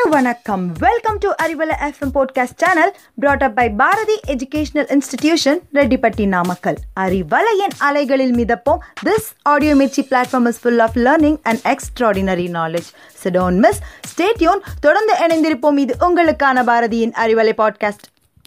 வணக்கம் welcome to Arivalai FM podcast channel brought up by Bharathi educational institution Rettipatti Namakkal அறிவலையின் அலைகளில் மிதப்போம் this audio Mirchi platform is full of learning and extraordinary knowledge so don't miss stay tuned தொடர்ந்து இணைந்திருப்போம் இது உங்களுக்கான பாரதியின் Arivalai podcast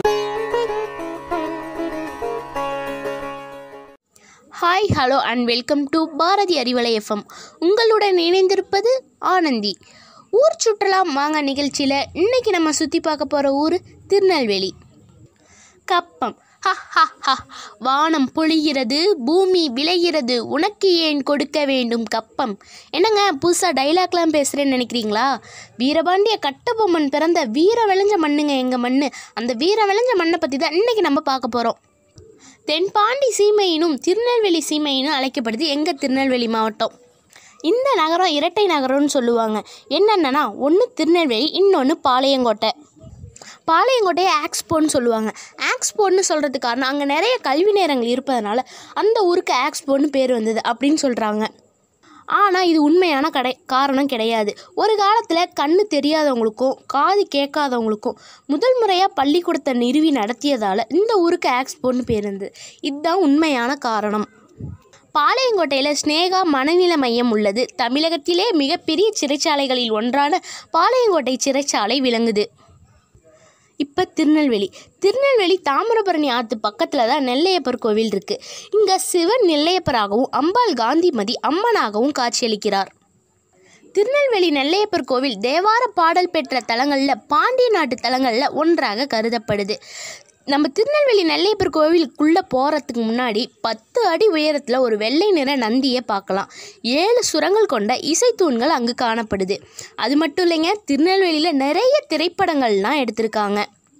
hi hello and welcome to Bharathi Arivalai FM உங்களுடன் இணைந்திருப்பது ஆனந்தி ஊர் சுற்றுலா வாங்க நிகழ்ச்சியில் இன்னைக்கு நம்ம சுற்றி பார்க்க போகிற ஊர் திருநெல்வேலி கப்பம் ஹ ஹ ஹ வானம் பொழிகிறது பூமி விளைகிறது உனக்கு ஏன் கொடுக்க வேண்டும் கப்பம் என்னங்க புதுசாக டைலாக்லாம் பேசுகிறேன்னு நினைக்கிறீங்களா வீரபாண்டிய கட்டபொம்மன் பிறந்த வீர விளைஞ்ச மண்ணுங்க எங்கள் மண்ணு அந்த வீர விளைஞ்ச மண்ணை பற்றி தான் இன்றைக்கி நம்ம பார்க்க போகிறோம் தென்பாண்டி சீமையினும் திருநெல்வேலி சீமையினும் அழைக்கப்படுது எங்கள் திருநெல்வேலி மாவட்டம் இந்த நகரம் இரட்டை நகரம்னு சொல்லுவாங்க என்னென்னா ஒன்று திருநெல்வேலி இன்னொன்று பாளையங்கோட்டை பாளையங்கோட்டையை ஆக்ஸ்போன்னு சொல்லுவாங்க ஆக்ஸ்போன்னு சொல்கிறதுக்கு காரணம் அங்கே நிறைய கல்வி நேரங்கள் இருப்பதனால அந்த ஊருக்கு ஆக்ஸ்போன்னு பேர் வந்தது அப்படின்னு சொல்கிறாங்க ஆனால் இது உண்மையான கடை காரணம் கிடையாது ஒரு காலத்தில் கண்ணு தெரியாதவங்களுக்கும் காது கேட்காதவங்களுக்கும் முதல் முறையாக பள்ளிக்கூடத்தை நிறுவி நடத்தியதால் இந்த ஊருக்கு ஆக்ஸ்போன்னு பேர் இருந்தது இதுதான் உண்மையான காரணம் பாளையங்கோட்டையில் ஸ்னேகா மனநல மையம் உள்ளது தமிழகத்திலே மிகப்பெரிய சிறைச்சாலைகளில் ஒன்றான பாளையங்கோட்டை சிறைச்சாலை விளங்குது இப்போ திருநெல்வேலி திருநெல்வேலி தாமிரபரணி ஆற்று பக்கத்தில் தான் நெல்லையப்பர் கோவில் இருக்குது இங்கே சிவன் நெல்லையப்பராகவும் அம்பாள் காந்திமதி அம்மனாகவும் காட்சியளிக்கிறார் திருநெல்வேலி நெல்லையப்பர் கோவில் தேவார பாடல் பெற்ற தலங்களில் பாண்டிய நாட்டு தலங்களில் ஒன்றாக கருதப்படுது நம்ம திருநெல்வேலி நெல்லையப்பர் கோவிலுக்குள்ளே போகிறதுக்கு முன்னாடி பத்து அடி உயரத்தில் ஒரு வெள்ளை நிற நந்தியை பார்க்கலாம் ஏழு சுரங்கள் கொண்ட இசைத்தூண்கள் அங்கு காணப்படுது அது மட்டும் இல்லைங்க திருநெல்வேலியில் நிறைய திரைப்படங்கள்லாம் எடுத்திருக்காங்க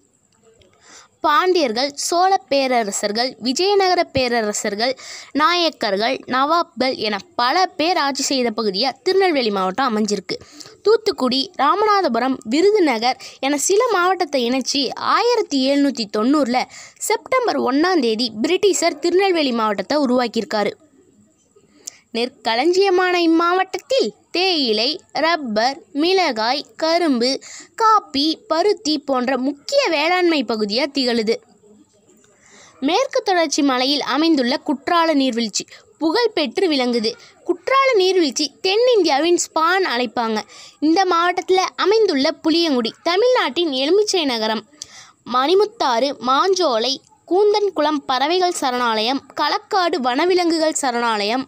பாண்டியர்கள் சோழ பேரரசர்கள் விஜயநகர பேரரசர்கள் நாயக்கர்கள் நவாப்கள் என பல பேர் ஆட்சி செய்த பகுதியாக திருநெல்வேலி மாவட்டம் அமைஞ்சிருக்கு தூத்துக்குடி ராமநாதபுரம் விருதுநகர் என சில மாவட்டத்தை இணைச்சி ஆயிரத்தி எழுநூற்றி தொண்ணூறில் செப்டம்பர் ஒன்றாம் தேதி பிரிட்டிஷர் திருநெல்வேலி மாவட்டத்தை உருவாக்கியிருக்காரு நெற்களஞ்சியமான இம்மாவட்டத்தில் தேயிலை ரப்பர் மிளகாய் கரும்பு காப்பி பருத்தி போன்ற முக்கிய வேளாண்மை பகுதியாக திகழுது மேற்கு தொடர்ச்சி மலையில் அமைந்துள்ள குற்றால நீர்வீழ்ச்சி புகழ்பெற்று விளங்குது குற்றால நீர்வீழ்ச்சி தென்னிந்தியாவின் ஸ்பான் அழைப்பாங்க இந்த மாவட்டத்தில் அமைந்துள்ள புளியங்குடி தமிழ்நாட்டின் எலுமிச்சை நகரம் மணிமுத்தாறு மாஞ்சோலை கூந்தன்குளம் பறவைகள் சரணாலயம் களக்காடு வனவிலங்குகள் சரணாலயம்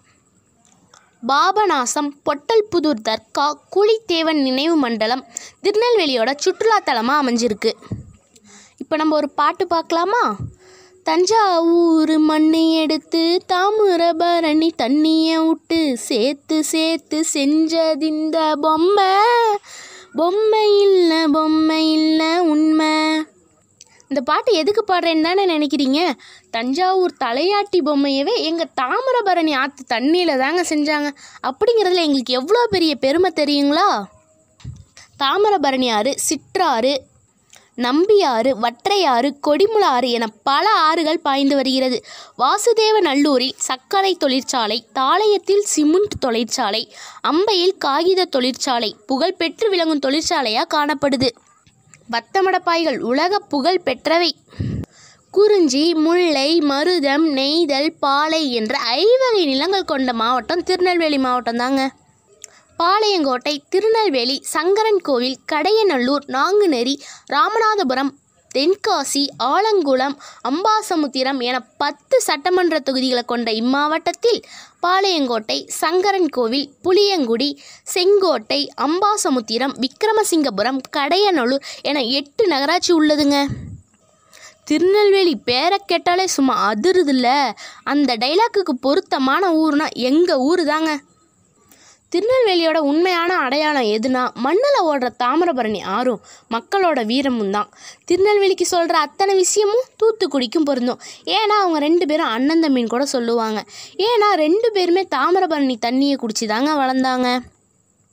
பாபநாசம் பொட்டல்புதூர் தர்கா குழித்தேவன் நினைவு மண்டலம் திருநெல்வேலியோட சுற்றுலாத்தலமாக அமைஞ்சிருக்கு இப்போ நம்ம ஒரு பாட்டு பார்க்கலாமா தஞ்சாவூர் மண்ணை எடுத்து தாமிரபரணி தண்ணியை விட்டு சேர்த்து சேர்த்து செஞ்சதிந்த பொம்மை பொம்மை இல்லை பொம்மை இல்லை உண்மை இந்த பாட்டு எதுக்கு பாடுறேன்னு தானே நினைக்கிறீங்க தஞ்சாவூர் தலையாட்டி பொம்மையவே எங்கள் தாமிரபரணி ஆற்று தண்ணியில் தாங்க செஞ்சாங்க அப்படிங்கிறதுல எங்களுக்கு எவ்வளோ பெரிய பெருமை தெரியுங்களா தாமிரபரணி ஆறு சிற்றாறு நம்பியாறு வற்றையாறு கொடிமுளாறு என பல ஆறுகள் பாய்ந்து வருகிறது வாசுதேவ நல்லூரில் சர்க்கரை தொழிற்சாலை தாளையத்தில் சிமெண்ட் தொழிற்சாலை அம்பையில் காகித தொழிற்சாலை புகழ்பெற்று விளங்கும் தொழிற்சாலையாக காணப்படுது வத்தமடப்பாய்கள் உலக புகழ் பெற்றவை குறிஞ்சி முல்லை மருதம் நெய்தல் பாலை என்ற ஐவகை நிலங்கள் கொண்ட மாவட்டம் திருநெல்வேலி மாவட்டம் தாங்க பாளையங்கோட்டை திருநெல்வேலி சங்கரன் கோவில் கடையநல்லூர் நாங்குநெறி ராமநாதபுரம் தென்காசி ஆலங்குளம் அம்பாசமுத்திரம் என பத்து சட்டமன்ற தொகுதிகளை கொண்ட இம்மாவட்டத்தில் பாளையங்கோட்டை சங்கரன் கோவில் புளியங்குடி செங்கோட்டை அம்பாசமுத்திரம் விக்கிரமசிங்கபுரம் கடையநல்லூர் என எட்டு நகராட்சி உள்ளதுங்க திருநெல்வேலி பேரை கேட்டாலே சும்மா அதிருதில்ல அந்த டைலாக்குக்கு பொருத்தமான ஊர்னா எங்கள் ஊர் தாங்க திருநெல்வேலியோட உண்மையான அடையாளம் எதுனா மண்ணில் ஓடுற தாமிரபரணி ஆறும் மக்களோட வீரமும் தான் திருநெல்வேலிக்கு சொல்கிற அத்தனை விஷயமும் தூத்துக்குடிக்கும் பொருந்தும் ஏன்னா அவங்க ரெண்டு பேரும் அண்ணன் தம்பின்னு கூட சொல்லுவாங்க ஏன்னா ரெண்டு பேருமே தாமிரபரணி தண்ணியை குடிச்சு தாங்க வளர்ந்தாங்க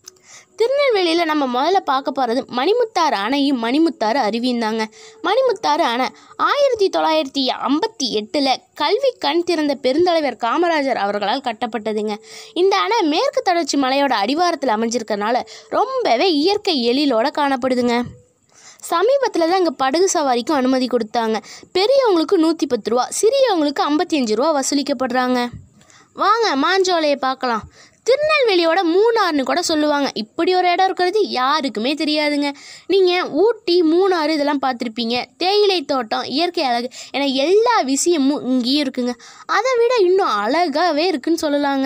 திருநெல்வேலியில் நம்ம முதல்ல பார்க்க போகிறது மணிமுத்தாறு அணையும் மணிமுத்தாறு அருவியும் தாங்க மணிமுத்தாறு அணை ஆயிரத்தி தொள்ளாயிரத்தி ஐம்பத்தி எட்டில் கல்வி கண் திறந்த பெருந்தலைவர் காமராஜர் அவர்களால் கட்டப்பட்டதுங்க இந்த அணை மேற்கு தொடர்ச்சி மலையோட அடிவாரத்தில் அமைஞ்சிருக்கனால ரொம்பவே இயற்கை எழிலோட காணப்படுதுங்க சமீபத்தில் தான் இங்கே படகு சவாரிக்கும் அனுமதி கொடுத்தாங்க பெரியவங்களுக்கு நூற்றி பத்து ரூபா சிறியவங்களுக்கு ஐம்பத்தி அஞ்சு ரூபா வசூலிக்கப்படுறாங்க வாங்க மாஞ்சோலையை பார்க்கலாம் திருநெல்வேலியோட மூணாறுன்னு கூட சொல்லுவாங்க இப்படி ஒரு இடம் இருக்கிறது யாருக்குமே தெரியாதுங்க நீங்கள் ஊட்டி மூணாறு இதெல்லாம் பார்த்துருப்பீங்க தேயிலை தோட்டம் இயற்கை அழகு என எல்லா விஷயமும் இங்கேயும் இருக்குங்க அதை விட இன்னும் அழகாகவே இருக்குன்னு சொல்லலாங்க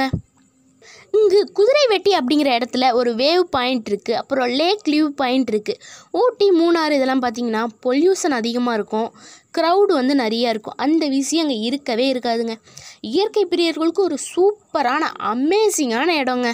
இங்கு குதிரை வெட்டி அப்படிங்கிற இடத்துல ஒரு வேவ் பாயிண்ட் இருக்குது அப்புறம் லேக் லீவ் பாயிண்ட் இருக்குது ஊட்டி மூணாறு இதெல்லாம் பார்த்தீங்கன்னா பொல்யூஷன் அதிகமாக இருக்கும் க்ரௌடு வந்து நிறையா இருக்கும் அந்த விஷயம் அங்கே இருக்கவே இருக்காதுங்க இயற்கை பிரியர்களுக்கு ஒரு சூப்பரான அமேசிங்கான இடங்க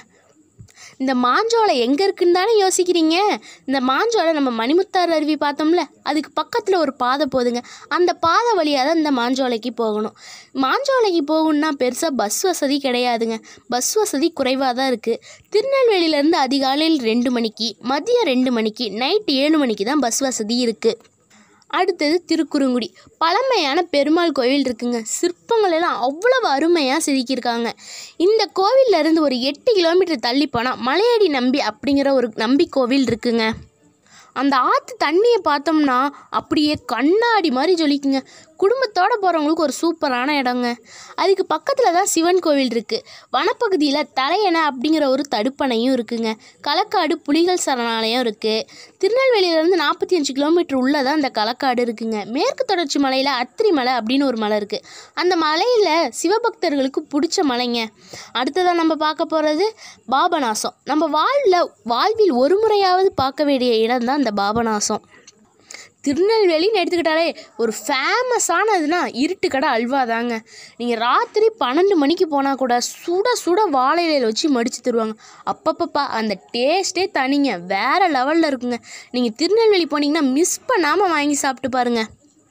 இந்த மாஞ்சோலை எங்கே இருக்குன்னு தானே யோசிக்கிறீங்க இந்த மாஞ்சோலை நம்ம மணிமுத்தாறு அருவி பார்த்தோம்ல அதுக்கு பக்கத்தில் ஒரு பாதை போகுதுங்க அந்த பாதை வழியாக தான் இந்த மாஞ்சோலைக்கு போகணும் மாஞ்சோலைக்கு போகணுன்னா பெருசாக பஸ் வசதி கிடையாதுங்க பஸ் வசதி குறைவாக தான் இருக்குது திருநெல்வேலியிலேருந்து அதிகாலையில் ரெண்டு மணிக்கு மதியம் ரெண்டு மணிக்கு நைட்டு ஏழு மணிக்கு தான் பஸ் வசதி இருக்குது அடுத்தது திருக்குறுங்குடி பழமையான பெருமாள் கோவில் இருக்குங்க சிற்பங்கள் எல்லாம் அவ்வளவு அருமையாக செதுக்கியிருக்காங்க இந்த கோவில்ல இருந்து ஒரு எட்டு கிலோமீட்டர் தள்ளி போனால் மலையடி நம்பி அப்படிங்கிற ஒரு நம்பி கோவில் இருக்குங்க அந்த ஆற்று தண்ணியை பார்த்தோம்னா அப்படியே கண்ணாடி மாதிரி ஜொலிக்குங்க குடும்பத்தோடு போகிறவங்களுக்கு ஒரு சூப்பரான இடங்க அதுக்கு பக்கத்தில் தான் சிவன் கோவில் இருக்குது வனப்பகுதியில் தலையணை அப்படிங்கிற ஒரு தடுப்பணையும் இருக்குங்க களக்காடு புலிகள் சரணாலயம் இருக்குது திருநெல்வேலியிலேருந்து நாற்பத்தி அஞ்சு கிலோமீட்டர் உள்ளே தான் அந்த களக்காடு இருக்குங்க மேற்கு தொடர்ச்சி மலையில் அத்திரி மலை அப்படின்னு ஒரு மலை இருக்குது அந்த மலையில் சிவபக்தர்களுக்கு பிடிச்ச மலைங்க அடுத்ததாக நம்ம பார்க்க போகிறது பாபநாசம் நம்ம வாழ்வில் வாழ்வில் ஒரு முறையாவது பார்க்க வேண்டிய இடம் தான் இந்த பாபநாசம் திருநெல்வேலின்னு எடுத்துக்கிட்டாலே ஒரு ஃபேமஸானதுன்னா இருட்டு கடை அல்வா தாங்க நீங்கள் ராத்திரி பன்னெண்டு மணிக்கு போனால் கூட சுட சுட வாழை இலையில வச்சு மடித்து தருவாங்க அப்பப்பப்பா அந்த டேஸ்ட்டே தனிங்க வேறு லெவலில் இருக்குங்க நீங்கள் திருநெல்வேலி போனீங்கன்னா மிஸ் பண்ணாமல் வாங்கி சாப்பிட்டு பாருங்க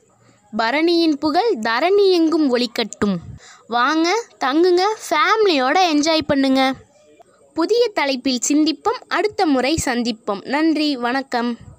பரணியின் புகழ் தரணி எங்கும் ஒளிக்கட்டும் வாங்க தங்குங்க ஃபேமிலியோட என்ஜாய் பண்ணுங்க புதிய தலைப்பில் சிந்திப்போம் அடுத்த முறை சந்திப்போம் நன்றி வணக்கம்